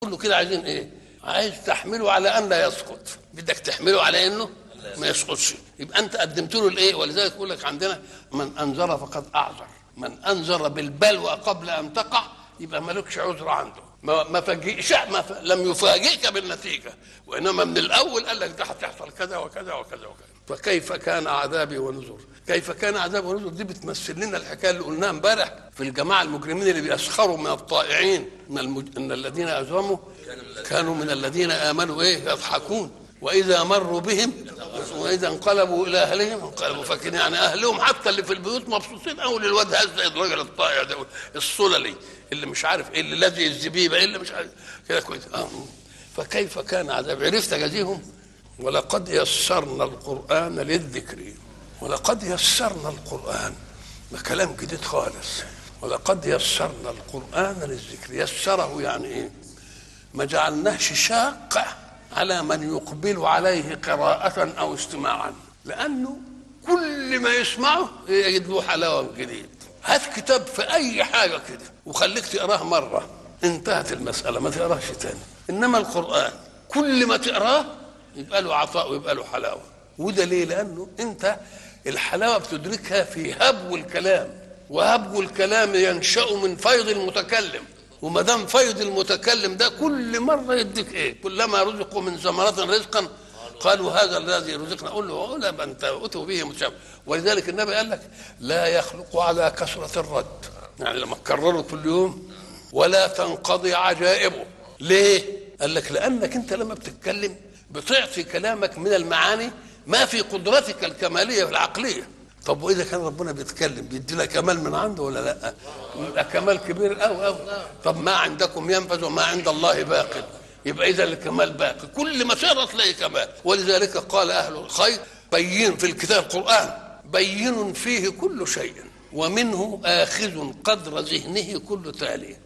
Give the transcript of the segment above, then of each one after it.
كله كده عايزين ايه عايز تحمله على ان لا يسقط بدك تحمله على انه ما يسقطش يبقى انت قدمت له الايه ولذلك يقول لك عندنا من انذر فقد اعذر من انذر بالبلوى قبل ان تقع يبقى مالكش عذر عنده ما ما فاجئش ما ف... لم يفاجئك بالنتيجه وانما من الاول قال لك ده هتحصل كذا وكذا وكذا وكذا فكيف كان عذابي ونذر كيف كان عذابي ونذر دي بتمثل لنا الحكايه اللي قلناها امبارح في الجماعه المجرمين اللي بيسخروا من الطائعين ان, المج... إن الذين اجرموا كانوا من الذين امنوا ايه يضحكون واذا مروا بهم واذا انقلبوا الى اهلهم انقلبوا فاكرين يعني اهلهم حتى اللي في البيوت مبسوطين قوي للواد هز الراجل الطائع ده السللي اللي مش عارف ايه اللي لازق الزبيبه ايه اللي مش عارف كده كويس آه. فكيف كان عذاب عرفت اجازيهم ولقد يسرنا القران للذكر ولقد يسرنا القران ده كلام جديد خالص ولقد يسرنا القران للذكر يسره يعني ايه ما جعلناهش شاق على من يقبل عليه قراءة أو استماعا لأنه كل ما يسمعه يجد له حلاوة جديد هات كتاب في أي حاجة كده وخليك تقراه مرة انتهت المسألة ما تقراهش تاني إنما القرآن كل ما تقراه يبقى له عطاء ويبقى له حلاوة وده ليه لأنه أنت الحلاوة بتدركها في هبو الكلام وهبو الكلام ينشأ من فيض المتكلم وما دام فيض المتكلم ده كل مره يديك ايه؟ كلما رزقوا من ثمرات رزقا قالوا هذا الذي رزقنا قل له لا انت اتوا به متشابه ولذلك النبي قال لك لا يخلق على كثره الرد يعني لما تكرره كل يوم ولا تنقضي عجائبه ليه؟ قال لك لانك انت لما بتتكلم بتعطي كلامك من المعاني ما في قدرتك الكماليه العقليه طب واذا كان ربنا بيتكلم بيدي لك كمال من عنده ولا لا؟ يبقى كمال كبير قوي قوي طب ما عندكم ينفذ وما عند الله باق يبقى اذا الكمال باقي كل ما تقرا تلاقي كمال ولذلك قال اهل الخير بين في الكتاب القران بين فيه كل شيء ومنه اخذ قدر ذهنه كل تالي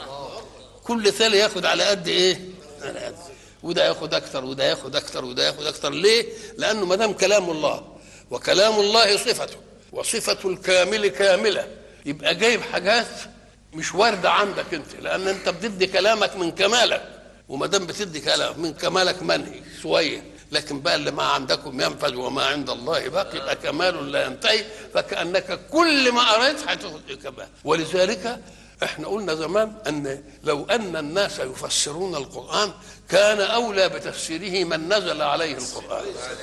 كل تالي ياخذ على قد ايه؟ على قد وده ياخذ اكثر وده ياخذ اكثر وده ياخذ اكثر ليه؟ لانه ما دام كلام الله وكلام الله صفته وصفة الكامل كاملة يبقى جايب حاجات مش واردة عندك انت لأن انت بتدي كلامك من كمالك وما دام بتدي كلام من كمالك منهي شوية لكن بقى اللي ما عندكم ينفذ وما عند الله باقي يبقى كمال لا ينتهي فكأنك كل ما قريت هتاخد كمال ولذلك احنا قلنا زمان ان لو ان الناس يفسرون القرآن كان أولى بتفسيره من نزل عليه القرآن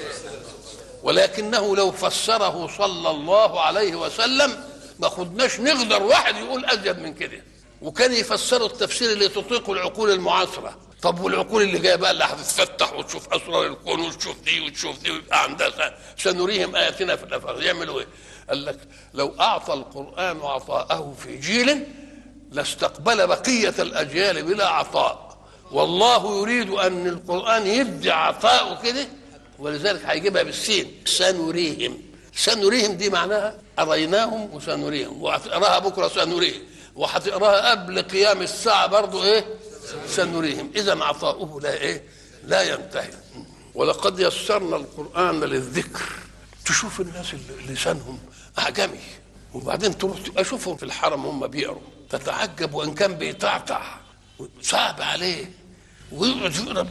ولكنه لو فسره صلى الله عليه وسلم ما خدناش نقدر واحد يقول ازيد من كده وكان يفسروا التفسير اللي تطيق العقول المعاصره طب والعقول اللي جايه بقى اللي هتتفتح وتشوف اسرار الكون وتشوف دي وتشوف دي ويبقى عندها سنريهم اياتنا في الافاق يعملوا ايه؟ قال لك لو اعطى القران عطاءه في جيل لاستقبل بقيه الاجيال بلا عطاء والله يريد ان القران يبدي عطاءه كده ولذلك هيجيبها بالسين سنريهم سنريهم دي معناها أريناهم وسنريهم وهتقراها بكرة سنريهم وهتقراها قبل قيام الساعة برضو إيه سنريهم إذا عطاؤه لا إيه لا ينتهي ولقد يسرنا القرآن للذكر تشوف الناس اللي لسانهم أعجمي وبعدين تروح أشوفهم في الحرم هم بيقروا تتعجب وإن كان بيتعتع صعب عليه ويقعد يقرا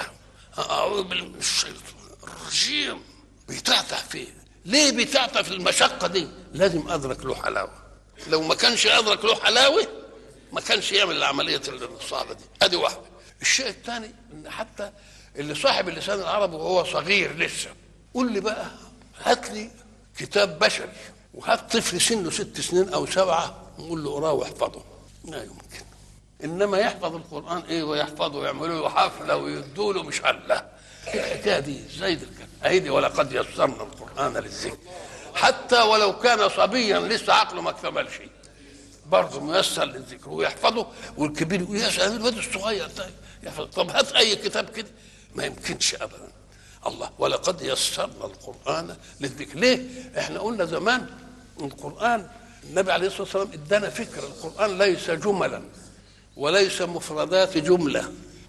أعوذ بالله من الشيطان الرجيم بيتعتع فيه ليه بيتعتع في المشقة دي لازم أدرك له حلاوة لو ما كانش أدرك له حلاوة ما كانش يعمل العملية الصعبة دي أدي واحدة الشيء الثاني إن حتى اللي صاحب اللسان العربي وهو صغير لسه قول لي بقى هات لي كتاب بشري وهات طفل سنه ست سنين أو سبعة نقول له اقراه واحفظه لا يمكن إنما يحفظ القرآن إيه ويحفظه ويعملوا له حفلة ويدوا له مش الله الحكايه دي ازاي دي ايدي ولقد يسرنا القران للذكر حتى ولو كان صبيا لسه عقله ما اكتملش برضه ميسر للذكر ويحفظه والكبير يقول يا سلام الواد الصغير ده يحفظ طب هات اي كتاب كده ما يمكنش ابدا الله ولقد يسرنا القران للذكر ليه احنا قلنا زمان القران النبي عليه الصلاه والسلام ادانا فكره القران ليس جملا وليس مفردات جمله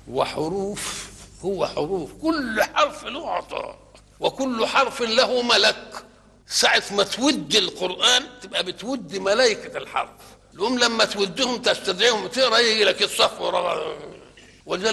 وحروف هو حروف كل حرف له عطاء وكل حرف له ملك ساعة ما تود القرآن تبقى بتود ملائكة الحرف الأم لما تودهم تستدعيهم تقرا يجي لك الصف ورا ولذلك